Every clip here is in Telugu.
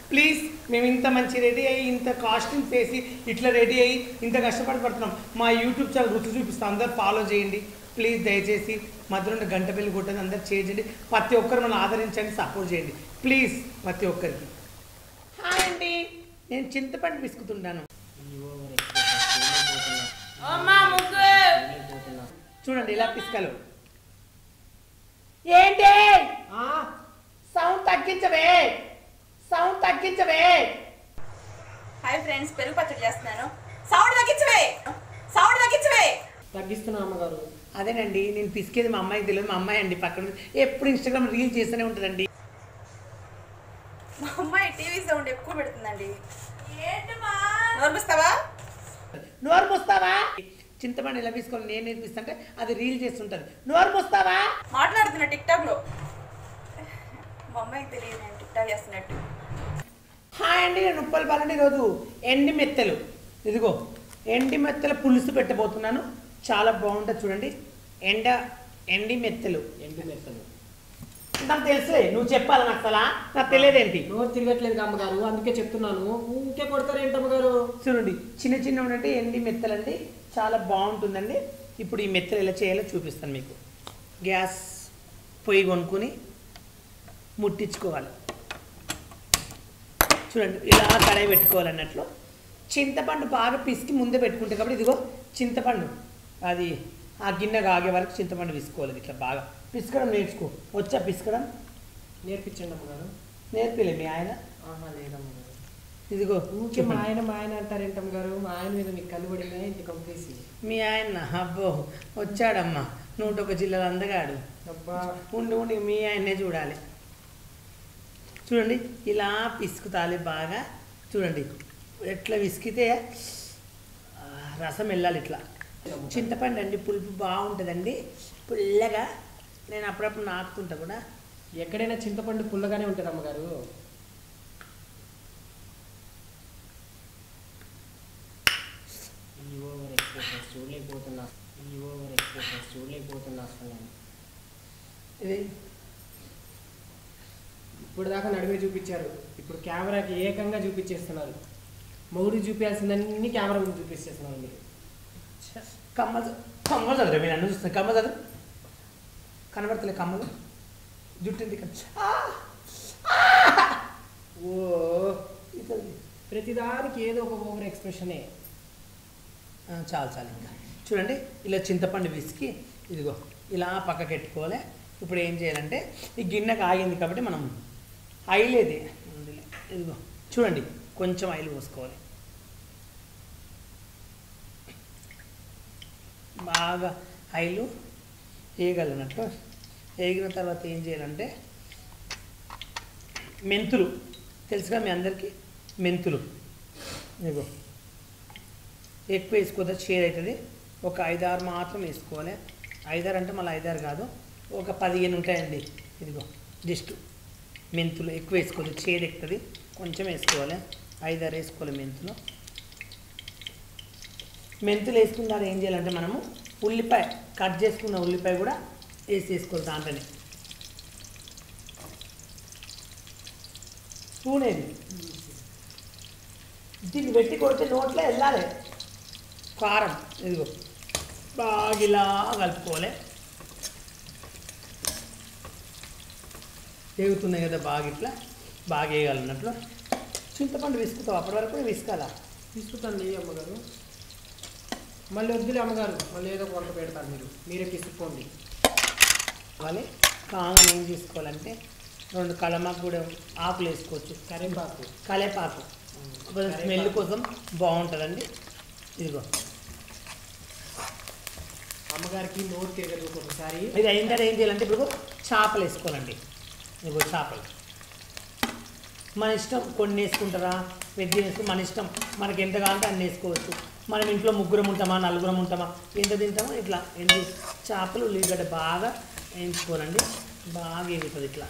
ప్లీజ్ మేము ఇంత మంచి రెడీ అయ్యి ఇంత కాస్ట్యూమ్స్ వేసి ఇట్లా రెడీ అయ్యి ఇంత కష్టపడి పడుతున్నాం మా యూట్యూబ్ ఛానల్ రుచి చూపిస్తాం అందరు ఫాలో చేయండి ప్లీజ్ దయచేసి మధ్యలో గంట పెళ్లి కొట్టండి అందరు చేయండి ప్రతి ఒక్కరు మనం ఆదరించండి సపోర్ట్ చేయండి ప్లీజ్ ప్రతి ఒక్కరికి హాయ్ అండి నేను చింతపండు విసుకుతుంటాను చూడండి ఇలా పిసుకలు ఏంటి సౌండ్ తగ్గించవే సౌండ్ తగ్గించవే హాయ్ ఫ్రెండ్స్ పెరుగు పచ్చడి చేస్తున్నాను సౌండ్ తగ్గించవే సౌండ్ తగ్గించవే తగ్గిస్తున్నా అమ్మగారు అదేనండి నేను పిసికేది మా అమ్మాయికి తెలియదు మా అమ్మాయి అండి పక్కన ఉంది. ఎప్పుడు ఇన్స్టాగ్రామ్ రీల్ చేస్తూనే ఉంటుందండి మా అమ్మాయి టీవీ సౌండ్ ఎక్కువ పెడుతుందండి ఏంటమ్మా నోర్మిస్తావా నోరు మూస్తావా చింతపండు ఇలా తీసుకొని నేను నేర్పిస్తుంటే అది రీల్ చేస్తుంటుంది నోరు మూస్తావా మాట్లాడుతున్నా టిక్ టాక్ లో మా అమ్మాయికి తెలియదు నేను టిక్ టాక్ చేస్తున్నట్టు హాయ్ అండి నేను ఉప్పల్ పాలండి ఈరోజు ఎండి మెత్తలు ఇదిగో ఎండి మెత్తల పులుసు పెట్టబోతున్నాను చాలా బాగుంటుంది చూడండి ఎండ ఎండి మెత్తలు ఎండు మెత్తలు నాకు తెలుసులే నువ్వు చెప్పాలి నాకు అసలు నాకు తెలియదేంటి నోరు తిరగట్లేదు అమ్మగారు అందుకే చెప్తున్నాను ఊరికే కొడతారు ఏంటి అమ్మగారు చూడండి చిన్న చిన్న ఉన్నట్టు ఎండి మెత్తలండి చాలా బాగుంటుందండి ఇప్పుడు ఈ మెత్తలు ఎలా చేయాలో చూపిస్తాను మీకు గ్యాస్ పొయ్యి కొనుక్కొని ముట్టించుకోవాలి చూడండి ఇలా కడాయి పెట్టుకోవాలి అన్నట్లు చింతపండు బాగా పిసికి ముందే పెట్టుకుంటే కాబట్టి ఇదిగో చింతపండు అది ఆ గిన్నెగా ఆగే వరకు చింతపండు పిసుకోవాలి ఇట్లా బాగా పిసకడం నేర్చుకో వచ్చా పిసకడం నేర్పించండి అమ్మగారు నేర్పిలే మీ ఆయన ఆహా లేదమ్మగారు ఇదిగో ఊరికే మా ఆయన మా ఆయన అంటారు ఏంటి అమ్మగారు మా ఆయన మీద మీకు కళ్ళు పడినా ఇంటి కంపేసి మీ ఆయన అబ్బో వచ్చాడమ్మా నూట ఒక జిల్లాలో అందగాడు అబ్బా ఉండి ఉండి మీ ఆయన్నే చూడాలి చూడండి ఇలా పిసుకుతాలి బాగా చూడండి ఎట్లా విసికితే ఆ, రసం వెళ్ళాలి ఇట్లా చింతపండు అండి పులుపు బాగుంటుందండి పుల్లగా నేను అప్పుడప్పుడు నాకుతుంటా కూడా ఎక్కడైనా చింతపండు పుల్లగానే ఉంటుంది అమ్మగారు ఈ ఓవర్ ఎక్స్ప్రెషన్స్ చూడలేకపోతున్నా ఈ ఓవర్ ఎక్స్ప్రెషన్స్ చూడలేకపోతున్నా అసలు నేను ఇది ఇప్పుడు దాకా నడిమే చూపించారు ఇప్పుడు కెమెరాకి ఏకంగా చూపించేస్తున్నారు మొగుడు చూపించాల్సిందన్నీ కెమెరా ముందు చూపించేస్తున్నారు మీరు కమ్మలు కమ్మలు చదువు మీరు నన్ను చూస్తున్నా కమ్మలు చదువు కనబడతలే కమ్మలు జుట్టు ఎందుకు ఆ! ఆ! ఓ ఇది ప్రతిదానికి ఏదో ఒక ఓవర్ ఎక్స్ప్రెషనే ఆ, చాలు చాలు ఇంకా చూడండి ఇలా చింతపండు విసికి ఇదిగో ఇలా పక్కకి పెట్టుకోవాలి ఇప్పుడు ఏం చేయాలంటే ఈ గిన్నెకి ఆగింది కాబట్టి మనం ఆయిల్ ఏది ఉందిలే. ఇదిగో చూడండి కొంచెం ఆయిల్ పోసుకోవాలి బాగా ఆయిల్ వేయగలిగినట్లు వేగిన తర్వాత ఏం చేయాలంటే మెంతులు తెలుసుగా మీ అందరికీ మెంతులు ఇదిగో ఎక్కువ వేసుకోదా షేర్ అవుతుంది ఒక ఐదారు మాత్రం వేసుకోవాలి ఐదారు అంటే మళ్ళీ ఐదారు కాదు ఒక పదిహేను ఉంటాయండి ఇదిగో జస్ట్ మెంతులు ఎక్కువ వేసుకోవద్దు చేదు ఎక్కుతుంది కొంచెం వేసుకోవాలి ఐదారు వేసుకోవాలి మెంతులు మెంతులు వేసుకున్నాక ఏం చేయాలంటే మనము ఉల్లిపాయ కట్ చేసుకున్న ఉల్లిపాయ కూడా వేసి వేసుకోవాలి దాంట్లోనే స్పూన్ ఏది దీన్ని పెట్టి కొడితే నోట్లో వెళ్ళాలి కారం ఇదిగో బాగా ఇలా కలుపుకోవాలి వేగుతున్నాయి కదా బాగా ఇట్లా బాగా వేయగలిగినట్లు చింతపండు విసుకుతావు అప్పటి వరకు కూడా విసుకాలా తీసుకుంటాను అమ్మగారు మళ్ళీ వద్దులే అమ్మగారు మళ్ళీ ఏదో ఒక వంట పెడతారు మీరు మీరే పిసుక్కోండి కావాలి కాంగం ఏం చేసుకోవాలంటే రెండు కలమాకు కూడా ఆకులు వేసుకోవచ్చు కరివేపాకు కలేపాకు కొంచెం స్మెల్ కోసం బాగుంటుందండి ఇదిగో అమ్మగారికి నోరు తిరగదు ఒక్కొక్కసారి ఇది అయిన తర్వాత ఏం చేయాలంటే ఇప్పుడు చేపలు వేసుకోవాలండి ఇదిగో చేపలు మన ఇష్టం కొన్ని వేసుకుంటారా వెజ్ వేసుకుని మన ఇష్టం మనకి ఎంత కావాలంటే అన్ని వేసుకోవచ్చు మనం ఇంట్లో ముగ్గురం ఉంటామా నలుగురం ఉంటామా ఎంత తింటామో ఇట్లా ఏంటి చేపలు ఉల్లిగడ్డ బాగా వేయించుకోవాలండి బాగా వేగుతుంది ఇట్లా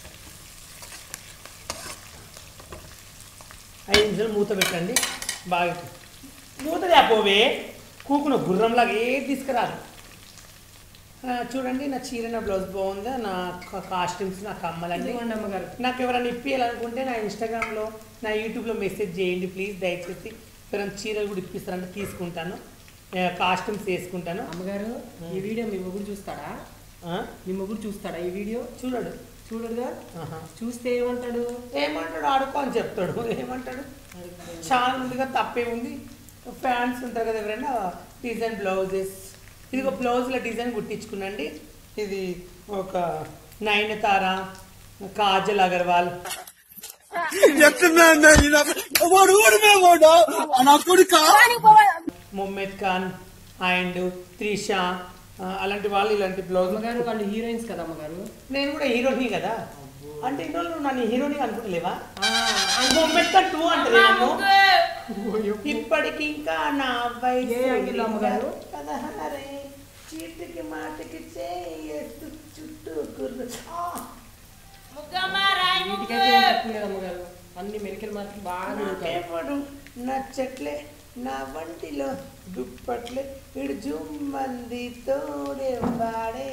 ఐదు నిమిషాలు మూత పెట్టండి బాగా మూత లేకపోవే కూకున గుర్రంలాగా ఏది తీసుకురాదు ఆ, చూడండి నా చీర నా బ్లౌజ్ బాగుందా నా కాస్ట్యూమ్స్ నా కమ్మలన్నీ ఇదిగోండి అమ్మగారు నాకు ఎవరైనా ఇప్పియాలనుకుంటే నా ఇన్స్టాగ్రామ్లో నా యూట్యూబ్లో మెసేజ్ చేయండి ప్లీజ్ దయచేసి ఎవరైనా చీరలు కూడా ఇప్పిస్తారంటే తీసుకుంటాను కాస్ట్యూమ్స్ వేసుకుంటాను అమ్మగారు ఈ వీడియో మీ మొగుడు చూస్తాడా ఆ? మీ మొగుడు చూస్తాడా ఈ వీడియో చూడడు చూడడుగా ఆహా. చూస్తే ఏమంటాడు ఏమంటాడు ఆడుకో అని చెప్తాడు ఏమంటాడు చాలా ఉందిగా తప్పే ఉంది ఫ్యాన్స్ ఉంటారు కదా ఎవరైనా డిజైన్ బ్లౌజెస్ ఇది ఒక బ్లౌజ్లో డిజైన్ కుట్టించుకున్నాండి ఇది ఒక నయనతార కాజల్ అగర్వాల్ చెప్తున్నా వాడు ఊరిమే వాడు నా కొడుక మొహమ్మద్ ఖాన్ అండ్ త్రిష ఆ, అలాంటి వాళ్ళు ఇలాంటి బ్లౌజ్ అమ్మగారు వాళ్ళు హీరోయిన్స్ కదా అమ్మగారు నేను కూడా హీరోని కదా అంటే ఇన్ని రోజులు నువ్వు నన్ను హీరోని అనుకుంటలేవా మొహమ్మద్ ఖాన్ టూ అంటే నన్ను ఇప్పటికి ఇంకా నా వయసు ఏ యాంగిల్ అమ్మగారు? పదహారే చీటికి మాటికి చేయొద్దు చుట్టూ కుర్రు ఆ! వీటికైతే ఏం తక్కువ లేదు అమ్మగారు అన్ని మెడికల్ మార్కులు బాగా చదువుతారు నాకెవడు నచ్చట్లే నా వంటిలో దుప్పట్లే ఇడు జుమ్మంది తోడే వాడే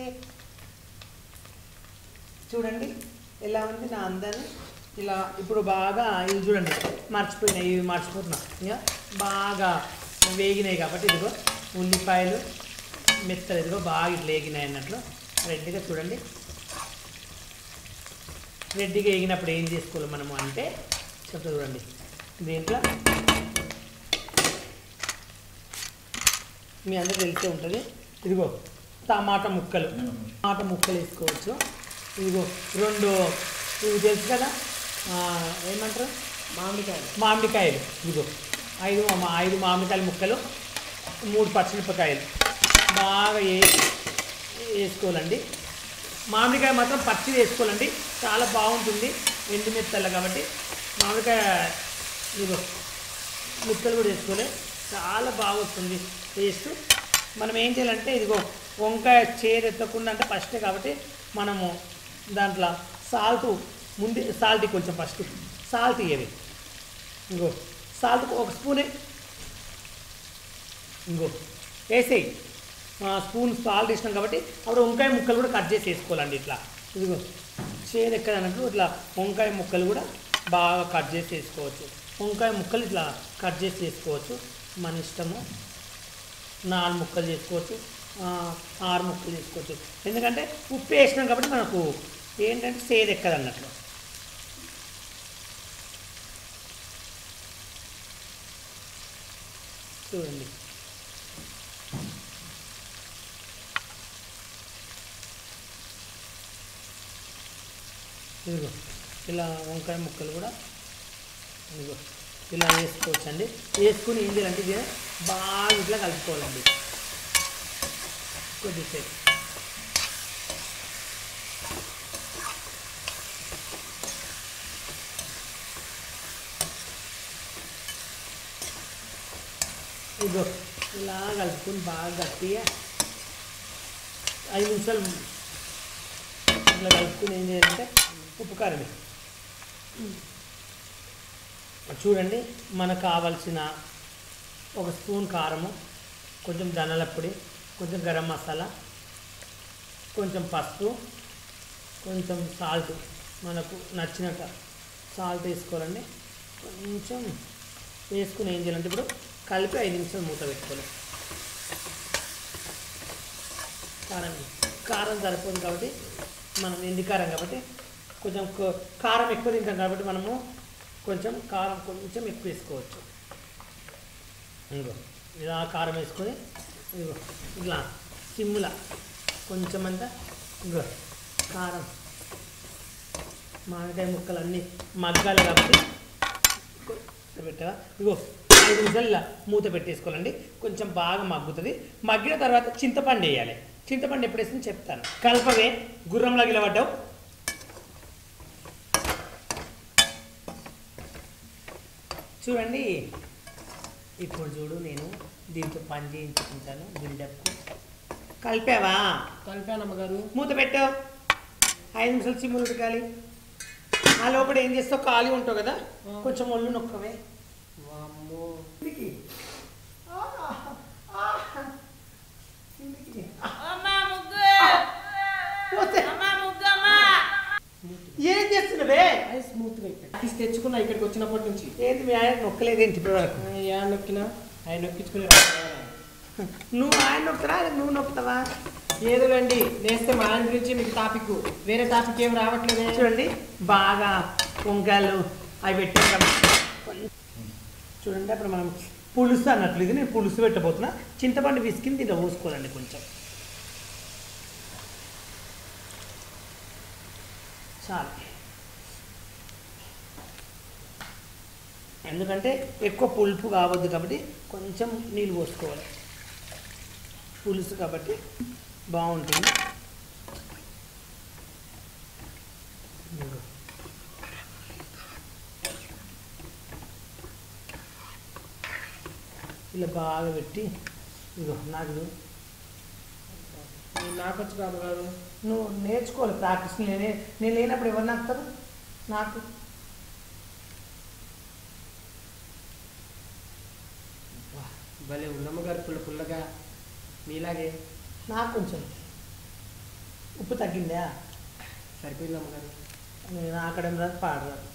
చూడండి ఎలా ఉంది నా అందాన్ని ఇలా ఇప్పుడు బాగా ఇవి చూడండి మర్చిపోయినాయి ఇవి మర్చిపోతున్నా ఇంకా బాగా వేగినాయి కాబట్టి ఇదిగో ఉల్లిపాయలు మెత్తలు ఇదిగో బాగా ఇట్లా వేగినాయి అన్నట్లు రెడ్డిగా చూడండి రెడ్డిగా వేగినప్పుడు ఏం చేసుకోవాలి మనము అంటే చెప్తా చూడండి దీంట్లో మీ అందరూ తెలిసే ఉంటుంది ఇదిగో టమాటా ముక్కలు టమాటా ముక్కలు వేసుకోవచ్చు ఇదిగో రెండు ఇవి తెలుసు కదా ఆ, ఏమంటారు మామిడికాయలు మామిడికాయలు ఇదిగో ఐదు మా ఐదు మామిడికాయల ముక్కలు మూడు పచ్చిమిరపకాయలు బాగా వేసి వేసుకోవాలండి మామిడికాయ మాత్రం పచ్చిది వేసుకోవాలండి చాలా బాగుంటుంది ఎండు మెత్తలు కాబట్టి మామిడికాయ ఇదిగో ముక్కలు కూడా వేసుకోవాలి చాలా బాగా వస్తుంది టేస్ట్ మనం ఏం చేయాలంటే ఇదిగో వంకాయ చేరు ఎత్తకుండా అంటే ఫస్టే కాబట్టి మనము దాంట్లో సాల్ట్ ముందే సాల్ట్ కొంచెం ఫస్ట్ సాల్ట్ ఇయ్యవి ఇంకో సాల్ట్ ఒక స్పూనే ఇంకో వేసేయి స్పూన్ సాల్ట్ వేసినాం కాబట్టి అప్పుడు వంకాయ ముక్కలు కూడా కట్ చేసి వేసుకోవాలండి ఇట్లా ఇదిగో చేదు ఎక్కడ అన్నట్లు ఇట్లా వంకాయ ముక్కలు కూడా బాగా కట్ చేసి వేసుకోవచ్చు వంకాయ ముక్కలు ఇట్లా కట్ చేసి వేసుకోవచ్చు మన ఇష్టము నాలుగు ముక్కలు చేసుకోవచ్చు ఆ, ఆరు ముక్కలు చేసుకోవచ్చు ఎందుకంటే ఉప్పు వేసినాం కాబట్టి మనకు ఏంటంటే సేదు ఎక్కదు అన్నట్లు చూడండి ఇదిగో ఇలా వంకాయ ముక్కలు కూడా ఇదిగో ఇలా వేసుకోవచ్చు అండి వేసుకుని ఏం చేయాలంటే ఇది బాగా ఇట్లా కలుపుకోవాలండి కొద్దిసేపు ఇదిగో ఇలా కలుపుకొని బాగా గట్టిగా ఐదు నిమిషాలు ఇట్లా కలుపుకొని ఏం చేయాలంటే ఉప్పు కారం వేయాలి. చూడండి మనకు కావాల్సిన ఒక స్పూన్ కారము కొంచెం ధనల పొడి కొంచెం గరం మసాలా కొంచెం పసుపు కొంచెం సాల్ట్ మనకు నచ్చినట్టు సాల్ట్ వేసుకోవాలండి కొంచెం వేసుకుని ఏం చేయాలంటే ఇప్పుడు కలిపి ఐదు నిమిషాలు మూత పెట్టుకోవాలి కారం కారం సరిపోదు కాబట్టి మనం ఎండి కారం కాబట్టి కొంచెం కొ- కారం ఎక్కువ తింటాం కాబట్టి మనము కొంచెం కారం కొంచెం ఎక్కువ వేసుకోవచ్చు ఇంకో ఇలా కారం వేసుకొని ఇదిగో ఇట్లా సిమ్ముల కొంచెం అంతా ఇదిగో కారం మామిడికాయ ముక్కలు అన్నీ మగ్గాలి కాబట్టి కొ- పెట్టగా ఇగో ఐదు నిమిషాలు ఇలా మూత పెట్టేసుకోవాలండి కొంచెం బాగా మగ్గుతుంది మగ్గిన తర్వాత చింతపండు వేయాలి చింతపండు ఎప్పుడు వేసింది చెప్తాను కలపవే గుర్రంలో గిలబడ్డావు చూడండి ఇప్పుడు చూడు నేను దీంతో పని చేయించుకుంటాను బిల్డప్కు కలిపావా కలిపాను అమ్మగారు మూత పెట్టావు ఐదు నిమిషాలు చిమ్ములు ఉడకాలి ఆ లోపల ఏం చేస్తావు ఖాళీ ఉంటావు కదా కొంచెం ఒళ్ళు నొక్కవే వామ్మో కిందికి. ఆ, ఆ, కిందికి. అమ్మ ముగ్గు అయిపోతుంది అది స్మూత్ గా అయిపోయింది తీసి తెచ్చుకున్నా ఇక్కడికి వచ్చినప్పటి నుంచి ఏంటి మీ ఆయన నొక్కలేదేంటి ఇప్పుడు వరకు యా నొక్కినా ఆయన నొక్కించుకునే నువ్వు ఆయన నొక్కరా నువ్వు నొక్కుతావా ఏదోలండి నేస్తే మా ఆయన గురించి మీకు టాపిక్ వేరే టాపిక్ ఏం రావట్లేదే చూడండి బాగా వంకాయలు అవి పెట్టాం కాబట్టి కొంచెం చూడండి అప్పుడు మనం పులుసు అన్నట్లు ఇది నేను పులుసు పెట్టబోతున్నా చింతపండు విసికిని దీంట్లో పోసుకోవాలండి కొంచెం చాలు ఎందుకంటే ఎక్కువ పులుపు కావద్దు కాబట్టి కొంచెం నీళ్ళు పోసుకోవాలి పులుసు కాబట్టి బాగుంటుంది ఇదిగో. ఇలా బాగా పెట్టి ఇదిగో నాకు నాకు వచ్చి కాదు కాదు నువ్వు నేర్చుకోవాలి ప్రాక్టీస్ నేనే నేను లేనప్పుడు ఎవరు నాకుతారు నాకు భలే ఉన్నమ్మ గారు పుల్ల పుల్లగా మీలాగే నాకు కొంచెం ఉప్పు తగ్గిందా సరిపోయింది అమ్మగారు నేను ఆకడం రాదు పాడరాదు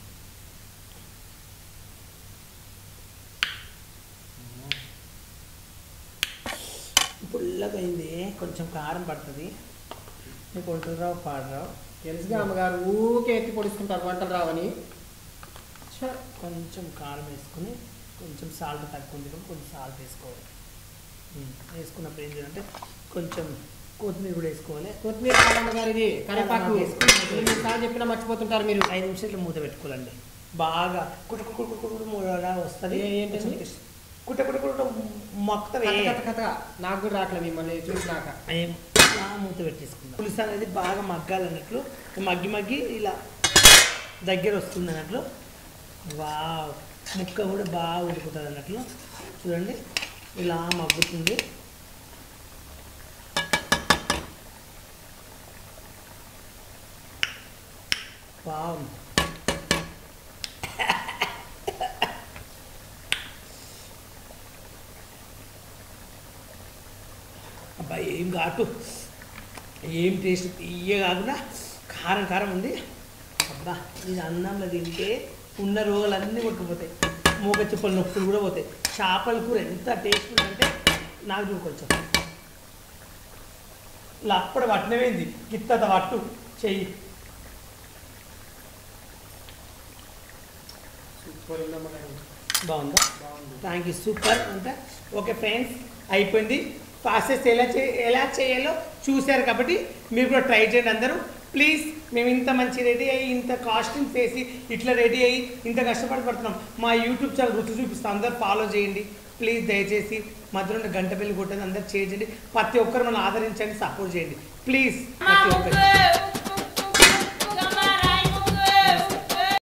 పుల్లగా అయింది కొంచెం కారం పడుతుంది నీకు వంటలు రావు పాడరావు తెలుసుగా అమ్మగారు ఊకే ఎత్తి పొడుస్తుంటారు వంటలు రావని ఛ, కొంచెం కారం వేసుకుని కొంచెం సాల్ట్ తక్కువ ఉంది కాబట్టి కొంచెం సాల్ట్ వేసుకోవాలి ఉమ్, వేసుకున్నప్పుడు ఏం చేయాలంటే కొంచెం కొత్తిమీర కూడా వేసుకోవాలి కొత్తిమీర కాదమ్మ గారు ఇది కరివేపాకు ఎన్ని సార్లు చెప్పినా మర్చిపోతుంటారు మీరు ఐదు నిమిషాలు మూత పెట్టుకోవాలండి బాగా కుట కుట కుట కుట మూడలా వస్తుంది ఏ- ఏంటది? కొంచెం టేస్ట్. కుట కుట కుట మొక్కవే కథ కథ కథ నాకు కూడా రావట్లేదు మిమ్మల్ని చూసినాక ఏం ఇలా మూత పెట్టేసుకుందాం పులుసు అనేది బాగా మగ్గాలన్నట్లు మగ్గి మగ్గి ఇలా దగ్గర వస్తుంది అన్నట్లు వావ్ ముక్క కూడా బాగా ఉడుకుతుంది అన్నట్లు చూడండి ఇలా మగ్గుతుంది వావ్ అబ్బాయి ఏం ఘాటు ఏం టేస్ట్ తీయ కాకుండా కారం కారం ఉంది అబ్బా ఇది అన్నంలో తింటే ఉన్న రోగాలన్నీ కొట్టుకుపోతాయి మూగ చిప్పల నొప్పులు కూడా పోతాయి చేపల కూర ఎంత టేస్ట్ ఉందంటే నాకు చూడు కొంచెం ఇలా అప్పుడు పట్టినవేంది గిత్తత పట్టు చెయ్యి సూపర్ ఉందమ్మ గారు బాగుందా బాగుంది థ్యాంక్ యూ సూపర్ అంటే ఓకే ఫ్రెండ్స్ అయిపోయింది ప్రాసెస్ ఎలా చే ఎలా చేయాలో చూశారు కాబట్టి మీరు కూడా ట్రై చేయండి అందరూ ప్లీజ్ మేము ఇంత మంచి రెడీ అయ్యి ఇంత కాస్ట్యూమ్స్ వేసి ఇట్లా రెడీ అయ్యి ఇంత కష్టపడి పడుతున్నాం మా యూట్యూబ్ ఛానల్ రుచి చూపిస్తాం అందరూ ఫాలో చేయండి ప్లీజ్ దయచేసి మధ్యలో ఉన్న గంట పెళ్లి కొట్టండి అందరూ చేయండి ప్రతి ఒక్కరు మనం ఆదరించండి సపోర్ట్ చేయండి ప్లీజ్ ప్రతి ఒక్కరు